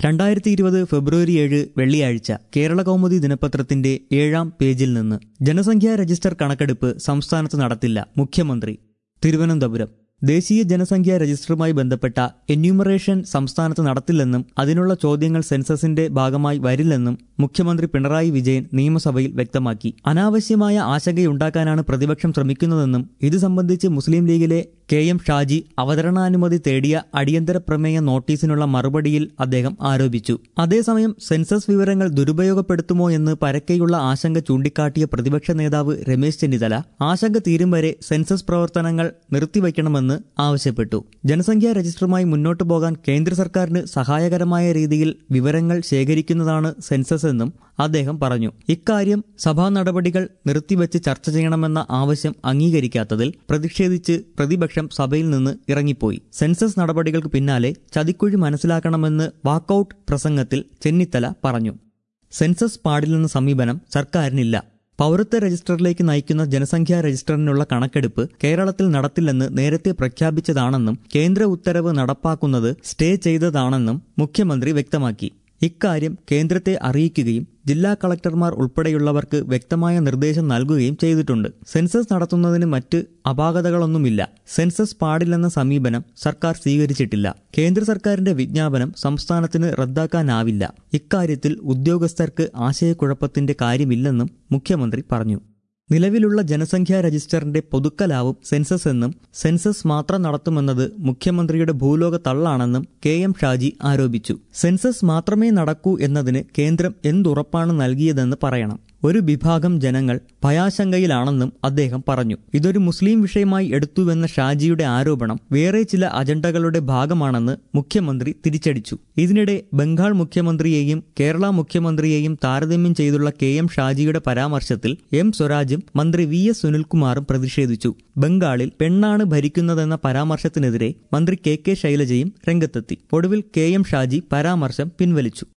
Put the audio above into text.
രണ്ടായിരത്തി ഇരുപത് ഫെബ്രുവരി ഏഴ് വെള്ളിയാഴ്ച കേരള കൗമുദി ദിനപത്രത്തിന്റെ ഏഴാം പേജിൽ നിന്ന് ജനസംഖ്യാ രജിസ്റ്റർ കണക്കെടുപ്പ് സംസ്ഥാനത്ത് നടത്തില്ല മുഖ്യമന്ത്രി തിരുവനന്തപുരം ദേശീയ ജനസംഖ്യാ രജിസ്റ്ററുമായി ബന്ധപ്പെട്ട എന്യൂമറേഷൻ സംസ്ഥാനത്ത് നടത്തില്ലെന്നും അതിനുള്ള ചോദ്യങ്ങൾ സെൻസസിന്റെ ഭാഗമായി വരില്ലെന്നും മുഖ്യമന്ത്രി പിണറായി വിജയൻ നിയമസഭയിൽ വ്യക്തമാക്കി അനാവശ്യമായ ആശങ്കയുണ്ടാക്കാനാണ് പ്രതിപക്ഷം ശ്രമിക്കുന്നതെന്നും ഇത് സംബന്ധിച്ച് മുസ്ലിം ലീഗിലെ കെ എം ഷാജി അവതരണാനുമതി തേടിയ അടിയന്തര പ്രമേയ നോട്ടീസിനുള്ള മറുപടിയിൽ അദ്ദേഹം ആരോപിച്ചു അതേസമയം സെൻസസ് വിവരങ്ങൾ ദുരുപയോഗപ്പെടുത്തുമോ എന്ന് പരക്കെയുള്ള ആശങ്ക ചൂണ്ടിക്കാട്ടിയ പ്രതിപക്ഷ നേതാവ് രമേശ് ചെന്നിത്തല ആശങ്ക തീരും വരെ സെൻസസ് പ്രവർത്തനങ്ങൾ നിർത്തിവയ്ക്കണമെന്ന് ആവശ്യപ്പെട്ടു ജനസംഖ്യാ രജിസ്റ്ററുമായി മുന്നോട്ടു പോകാൻ കേന്ദ്ര സർക്കാരിന് സഹായകരമായ രീതിയിൽ വിവരങ്ങൾ ശേഖരിക്കുന്നതാണ് സെൻസസ് എന്നും അദ്ദേഹം പറഞ്ഞു ഇക്കാര്യം സഭാ നടപടികൾ നിർത്തിവെച്ച് ചർച്ച ചെയ്യണമെന്ന ആവശ്യം അംഗീകരിക്കാത്തതിൽ പ്രതിഷേധിച്ച് പ്രതിപക്ഷം സഭയിൽ നിന്ന് ഇറങ്ങിപ്പോയി സെൻസസ് നടപടികൾക്ക് പിന്നാലെ ചതിക്കുഴി മനസ്സിലാക്കണമെന്ന് വാക്കൌട്ട് പ്രസംഗത്തിൽ ചെന്നിത്തല പറഞ്ഞു സെൻസസ് പാടില്ലെന്ന സമീപനം സർക്കാരിനില്ല പൗരത്വ രജിസ്റ്ററിലേക്ക് നയിക്കുന്ന ജനസംഖ്യാ രജിസ്റ്ററിനുള്ള കണക്കെടുപ്പ് കേരളത്തിൽ നടത്തില്ലെന്ന് നേരത്തെ പ്രഖ്യാപിച്ചതാണെന്നും കേന്ദ്ര ഉത്തരവ് നടപ്പാക്കുന്നത് സ്റ്റേ ചെയ്തതാണെന്നും മുഖ്യമന്ത്രി വ്യക്തമാക്കി ഇക്കാര്യം കേന്ദ്രത്തെ അറിയിക്കുകയും ജില്ലാ കളക്ടർമാർ ഉൾപ്പെടെയുള്ളവർക്ക് വ്യക്തമായ നിർദ്ദേശം നൽകുകയും ചെയ്തിട്ടുണ്ട് സെൻസസ് നടത്തുന്നതിന് മറ്റ് അപാകതകളൊന്നുമില്ല സെൻസസ് പാടില്ലെന്ന സമീപനം സർക്കാർ സ്വീകരിച്ചിട്ടില്ല കേന്ദ്ര സർക്കാരിന്റെ വിജ്ഞാപനം സംസ്ഥാനത്തിന് റദ്ദാക്കാനാവില്ല ഇക്കാര്യത്തിൽ ഉദ്യോഗസ്ഥർക്ക് ആശയക്കുഴപ്പത്തിന്റെ കാര്യമില്ലെന്നും മുഖ്യമന്ത്രി പറഞ്ഞു നിലവിലുള്ള ജനസംഖ്യാ രജിസ്റ്ററിന്റെ പൊതുക്കലാവും സെൻസസ് എന്നും സെൻസസ് മാത്രം നടത്തുമെന്നത് മുഖ്യമന്ത്രിയുടെ ഭൂലോക തള്ളാണെന്നും കെ എം ഷാജി ആരോപിച്ചു സെൻസസ് മാത്രമേ നടക്കൂ എന്നതിന് കേന്ദ്രം എന്തുറപ്പാണ് നൽകിയതെന്ന് പറയണം ഒരു വിഭാഗം ജനങ്ങൾ ഭയാശങ്കയിലാണെന്നും അദ്ദേഹം പറഞ്ഞു ഇതൊരു മുസ്ലിം വിഷയമായി എടുത്തുവെന്ന ഷാജിയുടെ ആരോപണം വേറെ ചില അജണ്ടകളുടെ ഭാഗമാണെന്ന് മുഖ്യമന്ത്രി തിരിച്ചടിച്ചു ഇതിനിടെ ബംഗാൾ മുഖ്യമന്ത്രിയെയും കേരള മുഖ്യമന്ത്രിയെയും താരതമ്യം ചെയ്തുള്ള കെ എം ഷാജിയുടെ പരാമർശത്തിൽ എം സ്വരാജും മന്ത്രി വി എസ് സുനിൽകുമാറും പ്രതിഷേധിച്ചു ബംഗാളിൽ പെണ്ണാണ് ഭരിക്കുന്നതെന്ന പരാമർശത്തിനെതിരെ മന്ത്രി കെ കെ ശൈലജയും രംഗത്തെത്തി ഒടുവിൽ കെ എം ഷാജി പരാമർശം പിൻവലിച്ചു